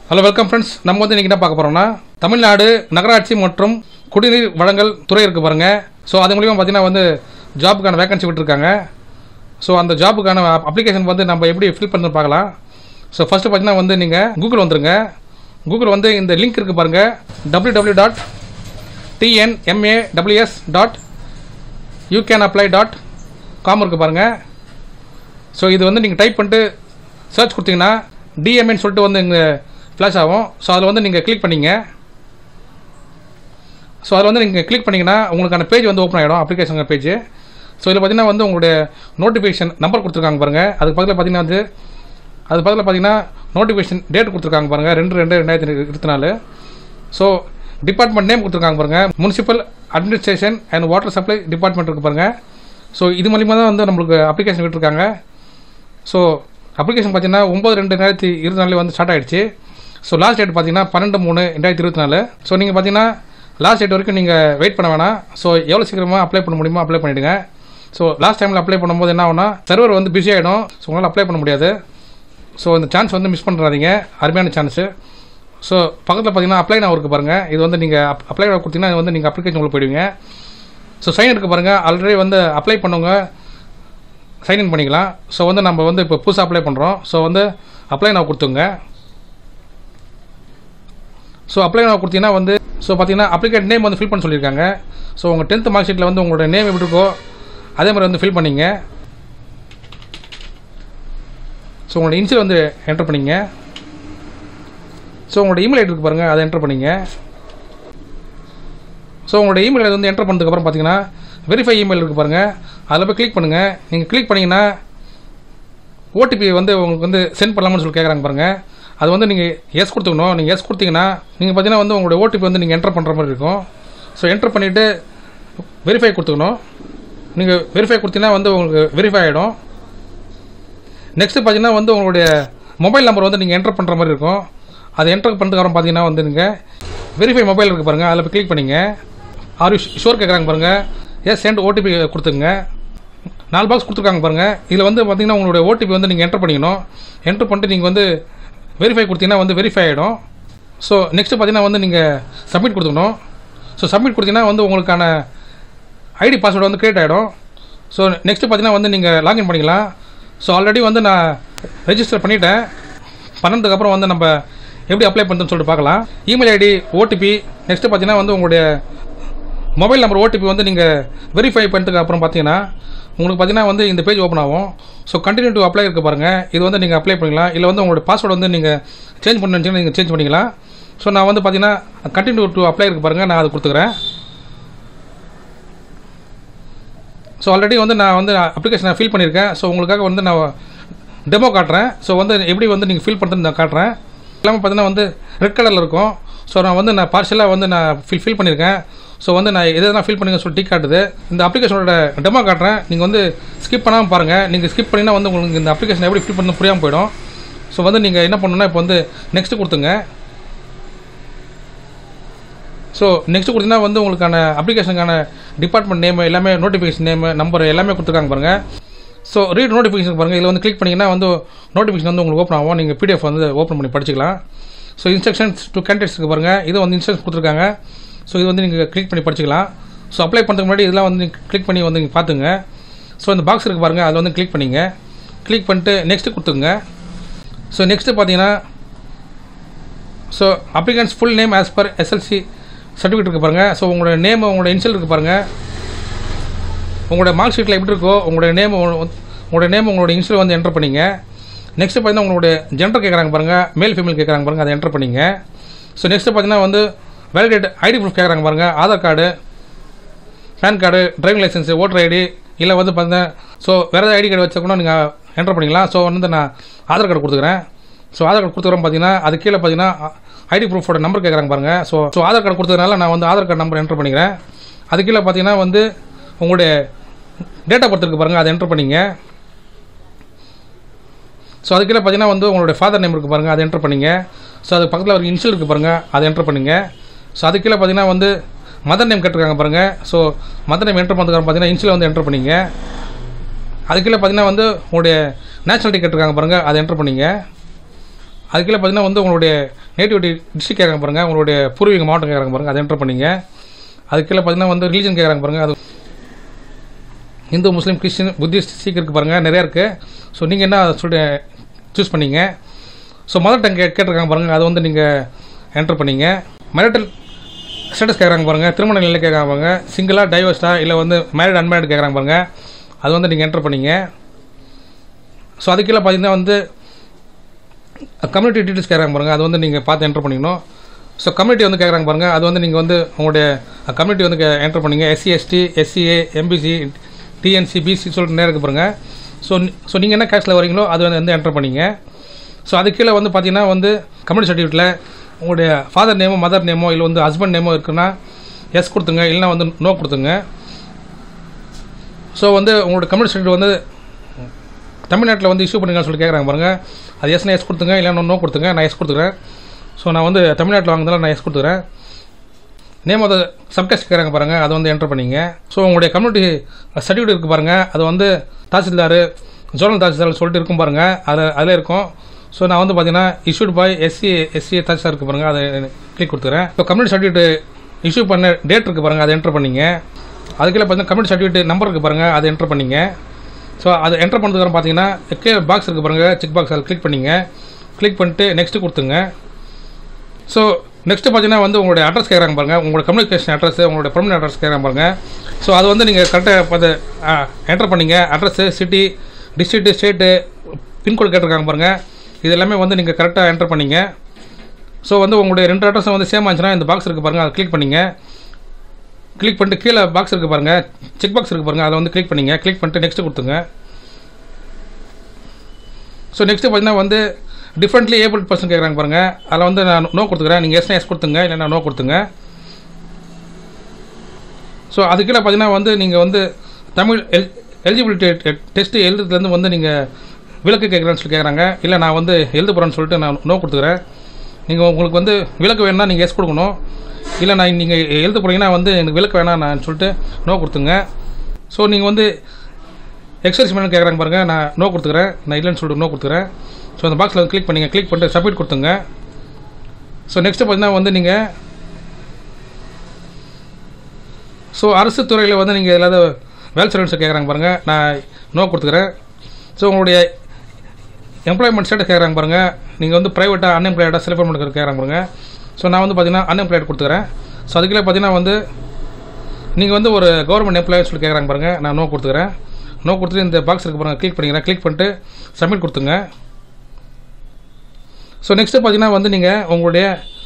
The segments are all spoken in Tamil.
ஹலோ வெல்கம் ஃப்ரெண்ட்ஸ் நம்ம வந்து இன்றைக்கி என்ன பார்க்க போகிறோம்னா தமிழ்நாடு நகராட்சி மற்றும் குடிநீர் வழங்கல் துறை இருக்குது பாருங்கள் ஸோ அது மூலிமா பார்த்தீங்கன்னா வந்து ஜாபுக்கான வேகன்சி விட்டுருக்காங்க ஸோ அந்த ஜாபுக்கான அப்ளிகேஷன் வந்து நம்ம எப்படி ஃபில் பண்ணி பார்க்கலாம் ஸோ ஃபஸ்ட்டு பார்த்தீங்கன்னா வந்து நீங்கள் கூகுள் வந்துருங்க கூகுள் வந்து இந்த லிங்க் இருக்குது பாருங்கள் W W dot TNMAWS dot you can apply dot com இருக்குது பாருங்கள் ஸோ இது வந்து நீங்கள் டைப் பண்ணிட்டு சர்ச் கொடுத்தீங்கன்னா டிஎம்ஏன்னு சொல்லிட்டு வந்து இங்கே ஃப்ளாஷ் ஆகும் ஸோ அதில் வந்து நீங்கள் கிளிக் பண்ணீங்க ஸோ அதில் வந்து நீங்கள் கிளிக் பண்ணிங்கன்னா உங்களுக்கான பேஜ் வந்து ஓப்பன் ஆகிடும் அப்ளிகேஷன் பேஜ் ஸோ இதில் பார்த்தீங்கன்னா வந்து உங்களுடைய நோட்டிஃபிகேஷன் நம்பர் கொடுத்துருக்காங்க பாருங்கள் அதுக்கு பக்கத்தில் பார்த்தீங்கன்னா வந்து அது பக்கத்தில் பார்த்தீங்கன்னா நோட்டிஃபிகேஷன் டேட் கொடுத்துருக்காங்க பாருங்கள் ரெண்டு ரெண்டு ரெண்டாயிரத்தி இருபத்தி நாலு ஸோ டிபார்ட்மெண்ட் நேம் கொடுத்துருக்காங்க பாருங்கள் municipal administration and water supply department இருக்கு பாருங்கள் ஸோ இது மூலிமா தான் வந்து நம்மளுக்கு அப்ளிகேஷன் விட்டுருக்காங்க ஸோ அப்ளிகேஷன் பார்த்தீங்கன்னா ஒம்பது ரெண்டு ரெண்டாயிரத்தி இருபத்தி நாலு வந்து ஸ்டார்ட் ஆயிடுச்சு ஸோ லாஸ்ட் டேட் பார்த்தீங்கன்னா பன்னெண்டு மூணு ரெண்டாயிரத்தி இருபத்தி நாலு ஸோ நீங்கள் பார்த்தீங்கன்னா லாஸ்ட் டேட் வரைக்கும் நீங்கள் வெயிட் பண்ண வேணாம் ஸோ எவ்வளோ சீக்கிரமாக அப்ளை பண்ண முடியுமோ அப்ளை பண்ணிவிடுங்க ஸோ லாஸ்ட் டைமில் அப்ளை பண்ணும்போது என்ன ஆகும்னா சர்வர் வந்து பிஸி ஆகிடும் ஸோ உங்களால் அப்ளை பண்ண முடியாது ஸோ இந்த சான்ஸ் வந்து மிஸ் பண்ணுறாதீங்க அருமையான சான்ஸு ஸோ பக்கத்தில் பார்த்தீங்கன்னா அப்ளை நான் இருக்குது பாருங்கள் இது வந்து நீங்கள் அப்ளை கொடுத்தீங்கன்னா இது வந்து நீங்கள் அப்ளிகேஷன் உள்ள போயிடுவீங்க ஸோ சைன் இருக்கு பாருங்கள் ஆல்ரெடி வந்து அப்ளை பண்ணவங்க சைன்இன் பண்ணிக்கலாம் ஸோ வந்து நம்ம வந்து இப்போ புதுசாக அப்ளை பண்ணுறோம் ஸோ வந்து அப்ளை நான் கொடுத்துங்க ஸோ அப்ளை நான் கொடுத்தீங்கன்னா வந்து ஸோ பார்த்தீங்கன்னா அப்ளிகேட் நேம் வந்து ஃபில் பண்ண சொல்லியிருக்காங்க ஸோ உங்கள் டென்த் மார்க் ஷீட்டில் வந்து உங்களோட நேம் எப்படி இருக்கோ அதே மாதிரி வந்து ஃபில் பண்ணிங்க ஸோ உங்களோட இன்சியல் வந்து என்டர் பண்ணிங்க ஸோ உங்களோட இமெயில் ஐடி இருக்கு பாருங்கள் அதை என்டர் பண்ணிங்க ஸோ உங்களோட இமெயில் ஐடி வந்து என்டர் பண்ணதுக்கப்புறம் பார்த்தீங்கன்னா வெரிஃபை இமெயில் இருக்குது பாருங்கள் அதில் போய் கிளிக் பண்ணுங்கள் நீங்கள் கிளிக் பண்ணிங்கன்னா ஓடிபி வந்து உங்களுக்கு வந்து சென்ட் பண்ணலாம்னு சொல்லி கேட்குறாங்க பாருங்கள் அது வந்து நீங்கள் எஸ் கொடுத்துக்கணும் நீங்கள் எஸ் கொடுத்தீங்கன்னா நீங்கள் பார்த்தீங்கன்னா வந்து உங்களுடைய ஓடிபி வந்து நீங்கள் என்டர் பண்ணுற மாதிரி இருக்கும் ஸோ என்டர் பண்ணிவிட்டு வெரிஃபை கொடுத்துக்கணும் நீங்கள் வெரிஃபை கொடுத்தீங்கன்னா வந்து உங்களுக்கு வெரிஃபை ஆகிடும் நெக்ஸ்ட்டு பார்த்தீங்கன்னா வந்து உங்களுடைய மொபைல் நம்பர் வந்து நீங்கள் என்டர் பண்ணுற மாதிரி இருக்கும் அதை என்டர் பண்ணுறதுக்கப்புறம் பார்த்தீங்கன்னா வந்து நீங்கள் வெரிஃபை மொபைல் இருக்குது பாருங்கள் அதில் போய் கிளிக் பண்ணிங்க ஆர் யூ ஷோர் கேட்குறாங்க பாருங்கள் எஸ் சென்ட் ஓடிபி கொடுத்துங்க நாலு பாக்ஸ் கொடுத்துருக்காங்க பாருங்கள் இதில் வந்து பார்த்தீங்கன்னா உங்களுடைய ஓடிபி வந்து நீங்கள் என்டர் பண்ணிக்கணும் என்டர் பண்ணிட்டு நீங்கள் வந்து வெரிஃபை கொடுத்தீங்கன்னா வந்து வெரிஃபை ஆகிடும் ஸோ நெக்ஸ்ட்டு பார்த்தீங்கன்னா வந்து நீங்கள் சப்மிட் கொடுத்துக்கணும் ஸோ சப்மிட் கொடுத்தீங்கன்னா வந்து உங்களுக்கான ஐடி பாஸ்வேர்டு வந்து க்ரியேட் ஆகிடும் ஸோ நெக்ஸ்ட்டு பார்த்தீங்கன்னா வந்து நீங்கள் லாகின் பண்ணிக்கலாம் ஸோ ஆல்ரெடி வந்து நான் ரெஜிஸ்டர் பண்ணிட்டேன் பண்ணதுக்கப்புறம் வந்து நம்ம எப்படி அப்ளை பண்ணுறதுன்னு சொல்லிட்டு பார்க்கலாம் இமெயில் ஐடி ஓடிபி நெக்ஸ்ட்டு பார்த்தீங்கன்னா வந்து உங்களுடைய மொபைல் நம்பர் ஓடிபி வந்து நீங்கள் வெரிஃபை பண்ணிட்டு அப்புறம் பார்த்தீங்கன்னா உங்களுக்கு பார்த்தீங்கன்னா வந்து இந்த பேஜ் ஓப்பன் ஆகும் ஸோ கண்டினியூ டு அப்ளை இருக்க பாருங்கள் இது வந்து நீங்கள் அப்ளை பண்ணிக்கலாம் இல்லை வந்து உங்களோட பாஸ்வேர்டு வந்து நீங்கள் சேஞ்ச் பண்ணணுன்னு நீங்கள் சேஞ்ச் பண்ணிக்கலாம் ஸோ நான் வந்து பார்த்தீங்கன்னா கண்டினியூ டு அப்ளை இருக்க பாருங்கள் நான் அது கொடுத்துக்கிறேன் ஸோ ஆல்ரெடி வந்து நான் வந்து அப்ளிகேஷனை ஃபில் பண்ணியிருக்கேன் ஸோ உங்களுக்காக வந்து நான் டெமோ காட்டுறேன் ஸோ வந்து எப்படி வந்து நீங்கள் ஃபில் பண்ணுறது நான் காட்டுறேன் எல்லாமே பார்த்தீங்கன்னா வந்து ரெட் கலரில் இருக்கும் ஸோ நான் வந்து நான் பார்ஷலாக வந்து நான் ஃபில் ஃபில் பண்ணியிருக்கேன் ஸோ வந்து நான் எதனா ஃபில் பண்ணுங்க சொல்லி டிக் காட்டுது இந்த அப்ளிகேஷனோட டெமோ காட்டுறேன் நீங்கள் வந்து ஸ்கிப் பண்ணாமல் பாருங்கள் நீங்கள் ஸ்கிப் பண்ணினா வந்து உங்களுக்கு இந்த அப்ளிகேஷன் எப்படி ஃபில் பண்ண புரியாமல் போயிடும் ஸோ வந்து நீங்கள் என்ன பண்ணணும்னா இப்போ வந்து நெக்ஸ்ட்டு கொடுத்துங்க ஸோ நெக்ஸ்ட் கொடுத்தீங்கன்னா வந்து உங்களுக்கான அப்ளிகேஷனுக்கான டிபார்ட்மெண்ட் நேம் எல்லாமே நோட்டிஃபிகேஷன் நேம் நம்பர் எல்லாமே கொடுத்துருக்காங்க பாருங்கள் ஸோ ரீட் நோட்டிஃபிகேஷன் பாருங்கள் இதில் வந்து கிளிக் பண்ணிங்கன்னா வந்து நோட்டிஃபிகேஷன் வந்து உங்களுக்கு ஓப்பன் ஆகும் நீங்கள் பிடிஎஃப் வந்து ஓப்பன் பண்ணி படிச்சிக்கலாம் ஸோ இன்ஸ்ட்ரக்ஷன்ஸ் டு கேண்டிடேட்ஸ்க்கு பாருங்கள் இது வந்து இன்ஸ்ட்ரக்ஷன் கொடுத்துருக்காங்க ஸோ இது வந்து நீங்கள் கிளிக் பண்ணி படிச்சிக்கலாம் ஸோ அப்ளை பண்ணுறதுக்கு முன்னாடி இதெல்லாம் வந்து கிளிக் பண்ணி வந்து நீங்கள் பார்த்துங்க ஸோ இந்த பாக்ஸ் இருக்குது பாருங்கள் அதில் வந்து கிளிக் பண்ணிங்க கிளிக் பண்ணிட்டு நெக்ஸ்ட்டு கொடுத்துங்க ஸோ நெக்ஸ்ட்டு பார்த்தீங்கன்னா so applicants full name as per SLC certificate இருக்குது பாருங்கள் ஸோ உங்களோட நேம் உங்களோட இன்ஷியல் இருக்குது பாருங்கள் உங்களோட மார்க் ஷீட்டில் எப்படி இருக்கோ உங்களோட நேம் உங்களோட நேம் உங்களோட இன்ஷியல் வந்து என்டர் பண்ணிங்க நெக்ஸ்ட்டு பார்த்தீங்கன்னா உங்களோட ஜெண்டர் கேட்குறாங்க பாருங்கள் மேல் ஃபீமேல் கேட்குறாங்க பாருங்கள் அதை என்டர் பண்ணிங்க ஸோ நெக்ஸ்ட்டு பார்த்தீங்கன்னா வந்து வேலிடேட் ஐடி ப்ரூஃப் கேட்குறாங்க பாருங்கள் Aadhaar card PAN card driving licence voter ID இல்லை வந்து பார்த்தீங்கன்னா ஸோ வேறு ஏதாவது ஐடி கார்டு வச்சா கூட நீங்கள் என்டர் பண்ணிக்கலாம் ஸோ வந்து நான் ஆதார் கார்டு கொடுத்துக்கிறேன் ஸோ ஆதார் கார்டு கொடுத்துக்கிறோம் பார்த்தீங்கன்னா அது கீழே பார்த்தீங்கன்னா ஐடி ப்ரூஃபோட நம்பர் கேட்குறாங்க பாருங்கள் ஸோ ஸோ ஆதார் கார்டு கொடுத்ததுனால நான் வந்து ஆதார் கார்டு நம்பர் என்டர் பண்ணிக்கிறேன் அது கீழே பார்த்தீங்கன்னா வந்து உங்களுடைய டேட் ஆஃப் பர்த் இருக்குது பாருங்கள் அதை என்டர் பண்ணிங்க ஸோ அது கீழே பார்த்தீங்கன்னா வந்து உங்களுடைய ஃபாதர் நேம் இருக்குது பாருங்கள் அதை என்டர் பண்ணிங்க ஸோ அது பக்கத்தில் ஒரு இன்ஷியல் இருக்குது பாருங்கள் அதை என்டர் பண்ணிங்க ஸோ அது கீழே பார்த்தீங்கன்னா வந்து மதர் நேம் கேட்டிருக்காங்க பாருங்கள் ஸோ மதர் நேம் என்டர் பண்ணுறதுக்கு பார்த்தீங்கன்னா இன்ஷியல் வந்து என்டர் பண்ணிங்க அது கீழே பார்த்தீங்கன்னா வந்து உங்களுடைய நேஷனாலிட்டி கேட்டிருக்காங்க பாருங்கள் அதை என்டர் பண்ணிங்க அதுக்கீழே பார்த்தீங்கன்னா வந்து உங்களுடைய நேட்டிவிட்டி டிஸ்ட்ரிக் கேட்குறாங்க பாருங்கள் உங்களுடைய பூர்வீக மாவட்டம் கேட்குறாங்க பாருங்கள் அதை என்டர் பண்ணிங்க அதுக்கீழே பார்த்தீங்கன்னா வந்து ரிலீஜன் கேட்குறாங்க பாருங்கள் அது Hindu Muslim Christian Buddhist Sikh இருக்குது பாருங்கள் நிறையா இருக்குது ஸோ நீங்கள் என்ன சொல்லிட்டு சூஸ் பண்ணீங்க ஸோ மதர் டங் கே கேட்டிருக்காங்க பாருங்கள் அதை வந்து நீங்கள் என்டர் பண்ணீங்க மேரிட்டல் ஸ்டேட்டஸ் கேட்குறாங்க பாருங்கள் திருமண நிலை கேட்குறாங்க பாருங்க சிங்கிளாக டைவர்ஸ்டா இல்லை வந்து மேரிட் அன்மேரிட் கேட்குறாங்க பாருங்கள் அது வந்து நீங்கள் என்டர் பண்ணீங்க ஸோ அதுக்கீழே பார்த்தீங்கன்னா வந்து கம்யூனிட்டி டீட்டெயில்ஸ் கேட்குறாங்க பாருங்கள் அது வந்து நீங்கள் பார்த்து என்டர் பண்ணிக்கணும் ஸோ கம்யூனிட்டி வந்து கேட்குறாங்க பாருங்கள் அது வந்து நீங்கள் வந்து உங்களுடைய கம்யூனிட்டி வந்து என்டர் பண்ணீங்க SC ST SCA MBC DNC BC சொல்லிட்டு நேரம் இருக்கு பாருங்கள் ஸோ ஸோ நீங்கள் என்ன கேஷில் வரீங்களோ அது வந்து வந்து என்டர் பண்ணீங்க ஸோ அது கீழே வந்து பார்த்தீங்கன்னா வந்து கம்யூனிட்டி சர்டிஃபிகேட்டில் உங்களுடைய ஃபாதர் நேமோ மதர் நேமோ இல்லை வந்து ஹஸ்பண்ட் நேமோ இருக்குன்னா எஸ் கொடுத்துங்க இல்லைன்னா வந்து நோ கொடுத்துங்க ஸோ வந்து உங்களோட கம்யூனிட்டி சர்டிஃபிகேட் வந்து தமிழ்நாட்டில் வந்து இஷ்யூ பண்ணுங்கன்னு சொல்லி கேட்குறாங்க பாருங்கள் அது எஸ்னா எஸ் கொடுத்துங்க இல்லைன்னா நோ கொடுத்துங்க நான் எஸ் கொடுத்துக்கிறேன் ஸோ நான் வந்து தமிழ்நாட்டில் வாங்குறதால நான் எஸ் கொடுத்துக்கிறேன் நேம் ஆஃப் சப்கேஸ்ட் கேட்குறாங்க பாருங்கள் அதை வந்து என்டர் பண்ணிங்க ஸோ உங்களுடைய கம்யூனிட்டி சர்டிஃபிகேட் இருக்குது பாருங்கள் அது வந்து தாசில்தார் ஜோனல் தாசில்தார் சொல்லிட்டு இருக்கும் பாருங்கள் அதில் அதில் இருக்கும் ஸோ நான் வந்து பார்த்தீங்கன்னா இஷ்யூட் பாய் எஸ்சி எஸ்சி தாசில்தார் இருக்குது பாருங்கள் அதை கிளிக் கொடுத்துக்கிறேன் இப்போ கம்யூனிட்டி சர்டிஃபிகேட் இஷ்யூ பண்ண டேட் இருக்குது பாருங்கள் அதை என்டர் பண்ணிங்க அதுக்குள்ள பார்த்தீங்கன்னா கம்யூனிட்டி சர்டிஃபிகேட் நம்பர் இருக்குது பாருங்கள் அதை என்டர் பண்ணிங்க ஸோ அதை என்டர் பண்ணதுக்கு பார்த்தீங்கன்னா கே பாக்ஸ் இருக்குது பாருங்கள் செக் பாக்ஸ் அதில் கிளிக் பண்ணிங்க கிளிக் பண்ணிட்டு நெக்ஸ்ட்டு கொடுத்துங்க ஸோ நெக்ஸ்ட்டு பார்த்தீங்கன்னா வந்து உங்களுடைய அட்ரஸ் கேட்குறாங்க பாருங்கள் உங்களோட கம்யூனிகேஷன் அட்ரஸ் உங்களோட பர்மனெண்ட் அட்ரஸ் கேட்குறாங்க பாருங்கள் ஸோ அது வந்து நீங்கள் கரெக்டாக பார்த்து என்டர் பண்ணீங்க address city district state pincode கேட்டிருக்காங்க பாருங்கள் இது எல்லாமே வந்து நீங்கள் கரெக்டாக என்டர் பண்ணீங்க ஸோ வந்து உங்களுடைய ரெண்டு அட்ரஸும் வந்து சேம் ஆச்சுன்னா இந்த பாக்ஸ் இருக்குது பாருங்கள் அதை கிளிக் பண்ணிங்க கிளிக் பண்ணிட்டு கீழே பாக்ஸ் இருக்குது பாருங்கள் செக் பாக்ஸ் இருக்குது பாருங்கள் அதை வந்து கிளிக் பண்ணிங்க கிளிக் பண்ணிட்டு நெக்ஸ்ட்டு கொடுத்துங்க ஸோ நெக்ஸ்ட்டு பார்த்தீங்கன்னா வந்து டிஃப்ரெண்ட்லி ஏபிள் பர்சன் கேட்குறாங்க பாருங்கள் அதில் வந்து நான் நோ கொடுத்துக்கிறேன் நீங்கள் எஸ்னா எஸ் கொடுத்துங்க இல்லைன்னா நோ கொடுத்துங்க ஸோ அது கீழே பார்த்தீங்கன்னா வந்து நீங்கள் வந்து தமிழ் எல் எலிஜிபிலிட்டி டெஸ்ட்டு எழுதுறதுலேருந்து வந்து நீங்கள் விளக்கு கேட்குறேன்னு சொல்லி கேட்குறாங்க இல்லை நான் வந்து எழுத போகிறேன்னு சொல்லிட்டு நான் நோ கொடுத்துக்கிறேன் நீங்கள் உங்களுக்கு வந்து விளக்கு வேணும்னா நீங்கள் எஸ் கொடுக்கணும் இல்லை நான் நீங்கள் எழுத போகிறீங்கன்னா வந்து எனக்கு விளக்கு வேணாம் நான் சொல்லிட்டு நோ கொடுத்துங்க ஸோ நீங்கள் வந்து எக்ஸசைஸ் பண்ணு கேட்குறாங்க பாருங்கள் நான் நோ கொடுத்துக்கிறேன் நான் இல்லைன்னு சொல்லிட்டு நோ கொடுத்துக்கிறேன் ஸோ அந்த பாக்ஸில் வந்து கிளிக் பண்ணிங்க கிளிக் பண்ணிட்டு சப்மிட் கொடுத்துங்க ஸோ நெக்ஸ்ட்டு பார்த்தீங்கன்னா வந்து நீங்கள் ஸோ அரசு துறையில் வந்து நீங்கள் ஏதாவது வேல் சர்வீஸ் கேட்குறாங்க பாருங்கள் நான் நோ கொடுத்துக்கிறேன் ஸோ உங்களுடைய எம்ப்ளாய்மெண்ட் ஸ்டேட்டஸ் கேட்குறாங்க பாருங்கள் நீங்கள் வந்து ப்ரைவேட்டாக அன்எம்ப்ளாய்டாக செலக்ட் பண்ணி கேட்குறாங்க பாருங்கள் ஸோ நான் வந்து பார்த்தீங்கன்னா அன்எம்ப்ளாய்ட் கொடுத்துக்கிறேன் ஸோ அதுக்குள்ளே பார்த்தீங்கன்னா வந்து நீங்கள் வந்து ஒரு கவர்மெண்ட் எம்ப்ளாயின்னு சொல்லி கேட்குறாங்க பாருங்கள் நான் நோ கொடுத்துக்கிறேன் நோ கொடுத்துட்டு இந்த பாக்ஸ் இருக்கு பாருங்கள் கிளிக் பண்ணிக்கிறேன் கிளிக் பண்ணிட்டு சப்மிட் கொடுத்துங்க ஸோ நெக்ஸ்ட்டு பார்த்தீங்கன்னா வந்து நீங்கள் உங்களுடைய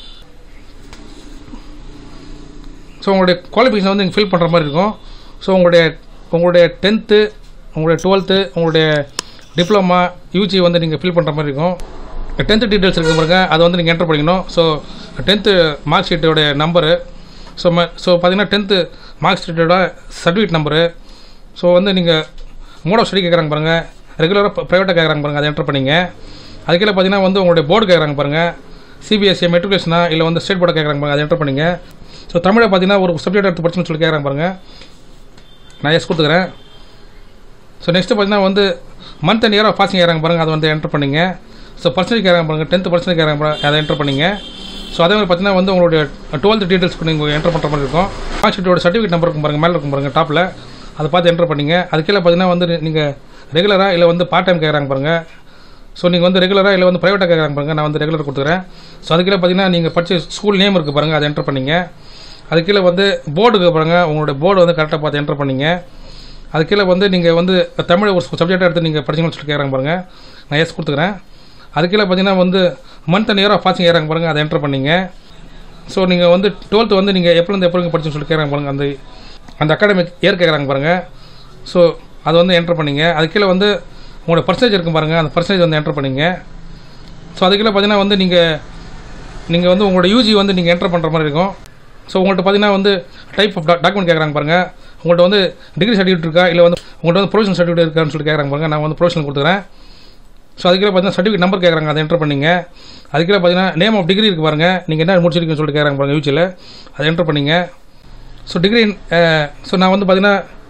ஸோ உங்களுடைய குவாலிஃபிகேஷன் வந்து நீங்கள் ஃபில் பண்ணுற மாதிரி இருக்கும் ஸோ உங்களுடைய உங்களுடைய டென்த்து உங்களுடைய டுவெல்த்து உங்களுடைய டிப்ளமா யூஜி வந்து நீங்கள் ஃபில் பண்ணுற மாதிரி இருக்கும் டென்த்து டீட்டெயில்ஸ் இருக்கு பாருங்க அதை வந்து நீங்கள் என்டர் பண்ணிக்கணும் ஸோ டென்த்து மார்க் ஷீட்டோட நம்பரு ஸோ ம ஸோ பார்த்தீங்கன்னா டென்த்து மார்க் ஷீட்டோட சர்டிஃபிகேட் நம்பரு ஸோ வந்து நீங்கள் மோட் ஆஃப் ஸ்டடி கேட்குறாங்க பாருங்கள் ரெகுலராக ப்ரைவேட்டாக கேட்குறாங்க பாருங்கள் அதை என்டர் பண்ணிங்க அதுக்கீழே பார்த்தீங்கன்னா வந்து உங்களுடைய போர்டு கேட்குறாங்க பாருங்கள் சிபிஎஸ்சி மெட்ரிகுலேஷனா இல்லை வந்து ஸ்டேட் போர்டு கேட்குறாங்க பாருங்கள் அதை என்டர் பண்ணிங்க ஸோ தமிழை பார்த்தீங்கன்னா ஒரு சப்ஜெக்ட் எடுத்து படிச்சுன்னு சொல்லி கேட்குறாங்க பாருங்கள் நான் எஸ் கொடுத்துக்கிறேன் ஸோ நெக்ஸ்ட்டு பார்த்தீங்கன்னா வந்து month and year of passing கேட்குறாங்க பாருங்கள் அதை வந்து என்டர் பண்ணிங்க ஸோ பர்சன்டேஜ் கேட்குறாங்க பாருங்கள் டென்த்து பர்சன்டேஜ் கேட்குறாங்க பாருங்க அதை என்டர் பண்ணிங்க ஸோ அதே மாதிரி பார்த்தீங்கன்னா வந்து உங்களுடைய டுவெல்த் டீட்டெயில்ஸ் நீங்கள் என்டர் பண்ணுற மாதிரி இருக்கும் மார்க் ஷீட்டோட சர்டிஃபிகேட் நம்பர் இருக்கும் பாருங்கள் மேலே இருக்கும் பாருங்கள் டாப்பில் அதை பார்த்து என்டர் பண்ணிங்க அது கீழே பார்த்தீங்கன்னா வந்து நீங்கள் ரெகுலராக இல்லை வந்து பார்ட் டைம் கேட்குறாங்க பாருங்கள் ஸோ நீங்கள் வந்து ரெகுலராக இல்லை வந்து ப்ரைவேட்டாக கேட்குறாங்க பாருங்கள் நான் வந்து ரெகுலர் கொடுத்துக்கிறேன் ஸோ அது கீழே பார்த்தீங்கன்னா நீங்கள் படிச்ச ஸ்கூல் நேம் இருக்குது பாருங்கள் அதை என்டர் பண்ணிங்க அது கீழே வந்து போர்டுக்கு பாருங்கள் உங்களோட போர்டு வந்து கரெக்டாக பார்த்து என்டர் பண்ணிங்க அது கீழே வந்து நீங்கள் வந்து தமிழ் ஒரு சப்ஜெக்டாக எடுத்து நீங்கள் படிச்சீங்கன்னு சொல்லி கேட்குறாங்க பாருங்கள் நான் எஸ் கொடுத்துக்கிறேன் அது கீழே பார்த்தீங்கன்னா வந்து month and year of passing கேட்குறாங்க பாருங்கள் அதை என்டர் பண்ணிங்க ஸோ நீங்கள் வந்து டுவெல்த்து வந்து நீங்கள் எப்போலேருந்து எப்போ படிச்சுன்னு சொல்லி கேட்குறாங்க பாருங்கள் அந்த அந்த அகாடமிக் இயர் கேட்குறாங்க பாருங்கள் ஸோ அது வந்து என்டர் பண்ணிங்க அது கீழே வந்து உங்களோட பர்சன்டேஜ் இருக்கும் பாருங்கள் அந்த பர்சன்டேஜ் வந்து என்டர் பண்ணிங்க ஸோ அது கீழே பார்த்தீங்கன்னா வந்து நீங்கள் நீங்கள் வந்து உங்களோட யூஜி வந்து நீங்கள் என்டர் பண்ணுற மாதிரி இருக்கும் ஸோ உங்கள்கிட்ட பார்த்தீங்கன்னா வந்து டைப் ஆஃப் டாக்குமெண்ட் கேட்குறாங்க பாருங்கள் உங்கள்கிட்ட வந்து டிகிரி சர்டிஃபிகேட் இருக்கா இல்லை வந்து உங்கள்கிட்ட வந்து ப்ரொஃபஷனல் சர்டிஃபிகேட் இருக்கான்னு சொல்லி கேட்குறாங்க பாருங்கள் நான் வந்து ப்ரொஃபஷனல் கொடுத்துக்கிறேன் ஸோ அதுக்கே பார்த்தீங்கன்னா சர்டிஃபிகேட் நம்பர் கேட்குறாங்க அதை என்டர் பண்ணிங்க அதுக்கே பார்த்தீங்கன்னா நேம் ஆஃப் டிகிரி இருக்குது பாருங்கள் நீங்கள் என்ன முடிச்சிருக்கீங்கன்னு சொல்லிட்டு கேட்குறாங்க பாருங்கள் யூஜியில் அதை என்டர் பண்ணிங்க ஸோ டிகிரி ஸோ நான் வந்து பார்த்தீங்கன்னா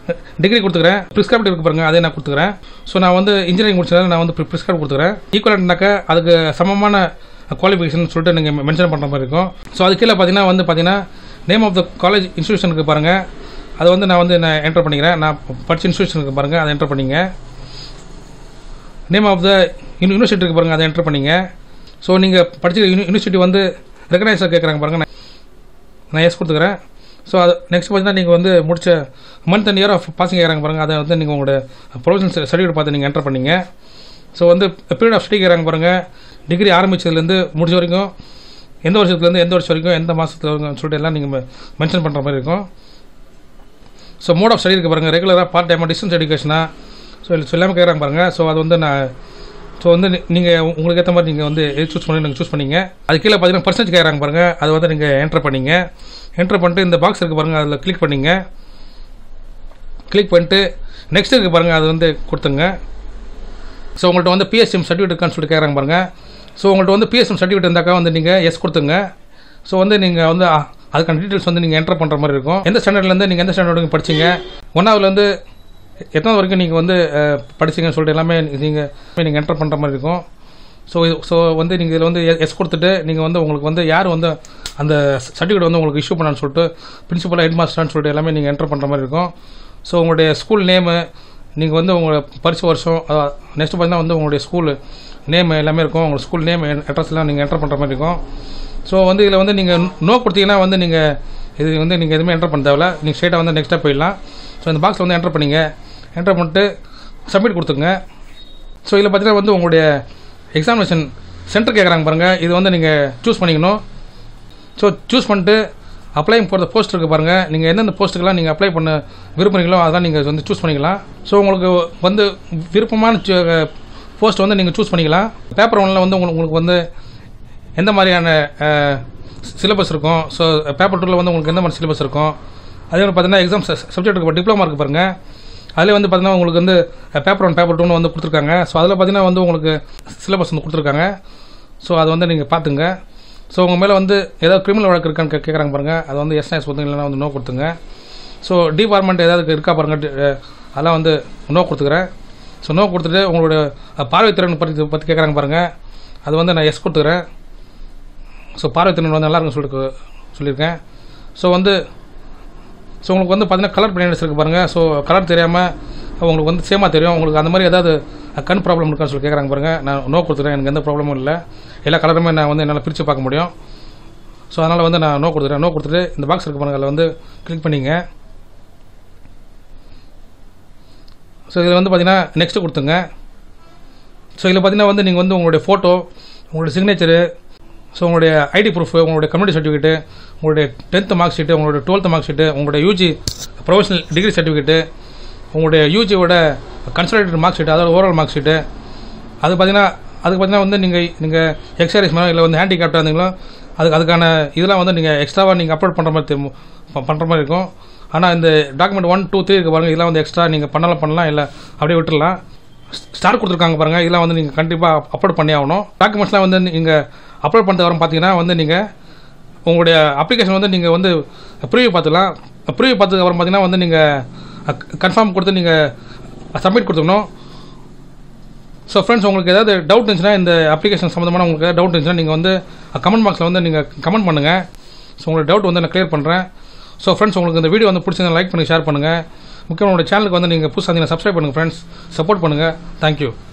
டிகிரி கொடுத்துக்கிறேன் ப்ரிஸ்கிரைப்ட் இருக்கு பாருங்க அதே நான் கொடுத்துக்கிறேன் ஸோ நான் வந்து இன்ஜினியரிங் முடிச்சதால நான் வந்து ப்ரிஸ்கிரைப் கொடுத்துக்கிறேன் ஈக்குவலண்ட்னாக்கா அதுக்கு சமமான குவாலிஃபிகேஷன் சொல்லிட்டு நீங்கள் மென்ஷன் பண்ணுற மாதிரி இருக்கும் ஸோ அது கீழே பார்த்தீங்கன்னா வந்து பார்த்தீங்கன்னா நேம் ஆஃப் த காலேஜ் இன்ஸ்டியூஷனுக்கு பாருங்கள் அதை வந்து நான் வந்து நான் என்டர் பண்ணிக்கிறேன் நான் படிச்ச இன்ஸ்டியூஷனுக்கு பாருங்கள் அதை என்டர் பண்ணிங்க நேம் ஆஃப் த யூனிவர்சிட்டிக்கு பாருங்கள் அதை என்டர் பண்ணிங்க ஸோ நீங்கள் படிச்ச யூனிவர்சிட்டி வந்து ரெகனைஸாக கேட்குறாங்க பாருங்கள் நான் நான் எஸ் கொடுத்துக்கிறேன் ஸோ அது நெக்ஸ்ட் பார்த்தீங்கன்னா நீங்கள் வந்து முடிச்ச month and year of passing கேட்குறாங்க பாருங்கள் அதை வந்து நீங்கள் உங்களோட ப்ரொஃபஷனல் சர்டிஃபிகேட் பார்த்து நீங்கள் என்டர் பண்ணீங்க ஸோ வந்து பீரியட் ஆஃப் ஸ்டடி கேட்குறாங்க பாருங்கள் டிகிரி ஆரம்பிச்சதுலேருந்து முடிச்ச வரைக்கும் எந்த வருஷத்துலேருந்து எந்த வருஷம் வரைக்கும் எந்த மாதத்துல வரைக்கும் சொல்லிட்டு எல்லாம் நீங்கள் மென்ஷன் பண்ணுற மாதிரி இருக்கும் ஸோ மோட் ஆஃப் ஸ்டடி இருக்கு பாருங்கள் ரெகுலராக பார்ட் டைமாக டிஸ்டன்ஸ் எஜுகேஷனா ஸோ இல்லை சொல்லாமல் கேட்குறாங்க பாருங்கள் ஸோ அது வந்து நான் ஸோ வந்து நீங்கள் உங்களுக்கு ஏற்ற மாதிரி நீங்கள் வந்து எது சூஸ் பண்ணி நீங்கள் சூஸ் பண்ணீங்க அது கீழே பார்த்தீங்கன்னா பர்சன்டேஜ் கேட்குறாங்க பாருங்கள் அது வந்து நீங்கள் என்டர் பண்ணீங்க என்டர் பண்ணிட்டு இந்த பாக்ஸ் இருக்குது பாருங்கள் அதில் கிளிக் பண்ணீங்க கிளிக் பண்ணிட்டு நெக்ஸ்ட் இருக்குது பாருங்கள் அது வந்து கொடுத்துங்க ஸோ உங்கள்கிட்ட வந்து பிஎஸ்எம் சர்டிஃபிகேட் இருக்கான்னு சொல்லிட்டு கேட்குறாங்க பாருங்கள் ஸோ உங்கள்கிட்ட வந்து பிஎஸ்எம் சர்டிஃபிகேட் இருந்தாக்கா வந்து நீங்கள் எஸ் கொடுத்துங்க ஸோ வந்து நீங்கள் வந்து அ, அதுக்கான டீட்டெயில்ஸ் வந்து நீங்கள் என்டர் பண்ணுற மாதிரி இருக்கும் எந்த ஸ்டாண்டர்ட்லேருந்து நீங்கள் எந்த ஸ்டாண்டர்ட் வரைக்கும் படிச்சீங்க ஒன்றாவதுலேருந்து எத்தனாவது வரைக்கும் நீங்கள் வந்து அஹ், படிச்சீங்கன்னு சொல்லிட்டு எல்லாமே நீங்கள் நீங்கள் என்டர் பண்ணுற மாதிரி இருக்கும் ஸோ ஸோ வந்து நீங்கள் இதில் வந்து எஸ் கொடுத்துட்டு நீங்கள் வந்து உங்களுக்கு வந்து யார் வந்து அந்த சர்டிஃபிகேட் வந்து உங்களுக்கு இஷ்யூ பண்ணான்னு சொல்லிட்டு பிரின்சிபல் ஹெட் மாஸ்டர்னு சொல்லிட்டு எல்லாமே நீங்கள் என்டர் பண்ணுற மாதிரி இருக்கும் ஸோ உங்களுடைய ஸ்கூல் நேமு நீங்கள் வந்து உங்களை பரிசு வருஷம் நெக்ஸ்ட் பார்த்தீங்கன்னா வந்து உங்களுடைய ஸ்கூல் நேம் எல்லாமே இருக்கும் உங்கள் ஸ்கூல் நேம் அட்ரஸ்லாம் நீங்கள் என்டர் பண்ணுற மாதிரி இருக்கும் ஸோ வந்து இதில் வந்து நீங்கள் நோ கொடுத்தீங்கன்னா வந்து நீங்கள் இது வந்து நீங்கள் எதுவுமே என்டர் பண்ண தேவையில்ல நீங்கள் ஸ்ட்ரெயிட்டாக வந்து நெக்ஸ்ட்டாக போயிடலாம் ஸோ இந்த பாக்ஸில் வந்து என்டர் பண்ணீங்க என்டர் பண்ணிட்டு சப்மிட் கொடுத்துங்க ஸோ இதில் பார்த்தீங்கன்னா வந்து உங்களுடைய எக்ஸாமினேஷன் சென்டர் கேட்குறாங்க பாருங்கள் இது வந்து நீங்கள் சூஸ் பண்ணிக்கணும் ஸோ சூஸ் பண்ணிட்டு அப்ளைங் போகிற போஸ்ட் இருக்குது பாருங்கள் நீங்கள் எந்தெந்த போஸ்ட்டுக்கெல்லாம் நீங்கள் அப்ளை பண்ண விரும்புகிறீங்களோ அதெல்லாம் நீங்கள் வந்து சூஸ் பண்ணிக்கலாம் ஸோ உங்களுக்கு வந்து விருப்பமான போஸ்ட் வந்து நீங்கள் சூஸ் பண்ணிக்கலாம் பேப்பர் ஒன்றில் வந்து உங்களுக்கு உங்களுக்கு வந்து எந்த மாதிரியான சிலபஸ் இருக்கும் ஸோ பேப்பர் டூவில் வந்து உங்களுக்கு எந்த மாதிரி சிலபஸ் இருக்கும் அதே மாதிரி பார்த்தீங்கன்னா எக்ஸாம் சப்ஜெக்ட் இருக்கு டிப்ளமா இருக்குது பாருங்கள் அதில் வந்து பார்த்தீங்கன்னா உங்களுக்கு வந்து பேப்பர் ஒன் பேப்பர் டூன்னு வந்து கொடுத்துருக்காங்க ஸோ அதில் பார்த்தீங்கன்னா வந்து உங்களுக்கு சிலபஸ் வந்து கொடுத்துருக்காங்க ஸோ அதை வந்து நீங்கள் பார்த்துங்க ஸோ உங்கள் மேலே வந்து ஏதாவது கிரிமினல் வழக்கு இருக்கான்னு கே- கேட்குறாங்க பாருங்கள் அது வந்து எஸ்எஸ் கொடுத்துங்க இல்லைன்னா வந்து நோ கொடுத்துங்க ஸோ டிபார்ட்மெண்ட் ஏதாவது இருக்கா பாருங்கள் டி- அஹ் அதெல்லாம் வந்து நோ கொடுத்துக்கிறேன் ஸோ நோ கொடுத்துட்டு உங்களோட அஹ், பார்வைத்திறன் பற்றி பற்றி கேட்குறாங்க பாருங்கள் அது வந்து நான் எஸ் கொடுத்துக்கிறேன் ஸோ பார்வைத்திறன் வந்து நல்லா இருக்குன்னு சொல்லிட்டு சொல்லியிருக்கேன் ஸோ வந்து ஸோ உங்களுக்கு வந்து பார்த்தீங்கன்னா கலர் பிளைண்ட்னஸ் இருக்குது பாருங்கள் ஸோ கலர் தெரியாமல் உங்களுக்கு வந்து சேமாக தெரியும் உங்களுக்கு அந்த மாதிரி ஏதாவது கண் ப்ராப்ளம் இருக்கான்னு சொல்லி கேட்குறாங்க பாருங்கள் நான் நோ கொடுத்துறேன் எனக்கு எந்த ப்ராப்ளமும் இல்லை எல்லா கலருமே நான் வந்து என்னால் பிரித்து பார்க்க முடியும் ஸோ அதனால் வந்து நான் நோ கொடுத்துறேன் நோ கொடுத்துட்டு இந்த பாக்ஸ் இருக்கு பாருங்கள் அதில் வந்து கிளிக் பண்ணிங்க ஸோ இதில் வந்து பார்த்தீங்கன்னா நெக்ஸ்ட்டு கொடுத்துங்க ஸோ இதில் பார்த்தீங்கன்னா வந்து நீங்கள் வந்து உங்களுடைய ஃபோட்டோ உங்களுடைய சிக்னேச்சரு ஸோ உங்களுடைய ஐடி ப்ரூஃப் உங்களுடைய கம்யூனிட்டி சர்டிஃபிகேட்டு உங்களுடைய டென்த்து மார்க் ஷீட்டு உங்களுடைய டுவெல்த்து மார்க் ஷீட்டு உங்களுடைய யூஜி ப்ரொஃபஷனல் டிகிரி சர்டிஃபிகேட்டு உங்களுடைய யூஜியோட கன்சல்டேட் மார்க் ஷீட்டு அதாவது ஓரல் மார்க் ஷீட்டு அது பார்த்தீங்கன்னா அதுக்கு பார்த்தீங்கன்னா வந்து நீங்கள் நீங்கள் எக்ஸரைஸ் மேலே இல்லை வந்து ஹேண்டிகேப்டாக இருந்தீங்களோ அதுக்கு அதுக்கான இதெல்லாம் வந்து நீங்கள் எக்ஸ்ட்ராவாக நீங்கள் அப்லோட் பண்ணுற மாதிரி தெரியும் பண்ணுற மாதிரி இருக்கும் ஆனால் இந்த டாக்குமெண்ட் ஒன் டூ த்ரீ இருக்கு பாருங்கள் இதெல்லாம் வந்து எக்ஸ்ட்ரா நீங்கள் பண்ணலாம் பண்ணலாம் இல்லை அப்படியே விட்டுடலாம் ஸ்டார் கொடுத்துருக்காங்க பாருங்கள் இதெல்லாம் வந்து நீங்கள் கண்டிப்பாக அப்லோட் பண்ணி ஆகணும் டாக்குமெண்ட்ஸ்லாம் வந்து நீங்கள் அப்லோட் பண்ணிட்டு வரும் பார்த்தீங்கன்னா வந்து நீங்கள் உங்களுடைய அப்ளிகேஷன் வந்து நீங்கள் வந்து ப்ரீவியூ பார்த்துக்கலாம் ப்ரீவியூ பார்த்ததுக்கு அப்புறம் பார்த்தீங்கன்னா வந்து நீங்கள் கன்ஃபார்ம் கொடுத்து நீங்கள் சப்மிட் கொடுத்துக்கணும் ஸோ ஃப்ரெண்ட்ஸ் உங்களுக்கு ஏதாவது டவுட் இருந்துச்சுன்னா இந்த அப்ளிகேஷன் சம்மந்தமான உங்களுக்கு ஏதாவது டவுட் இருந்துச்சுன்னா நீங்கள் வந்து கமெண்ட் பாக்ஸில் வந்து நீங்கள் கமெண்ட் பண்ணுங்கள் ஸோ உங்களோட டவுட் வந்து நான் க்ளியர் பண்ணுறேன் ஸோ ஃப்ரெண்ட்ஸ் உங்களுக்கு இந்த வீடியோ வந்து பிடிச்சிருந்தா லைக் பண்ணி ஷேர் பண்ணுங்கள் முக்கியமாக உங்களோட சேனலுக்கு வந்து நீங்கள் புதுசாக இருந்தீங்கன்னா சப்ஸ்கிரைப் பண்ணுங்கள் ஃப்ரெண்ட்ஸ் சப்போர்ட் பண்ணுங்கள் தேங்க்யூ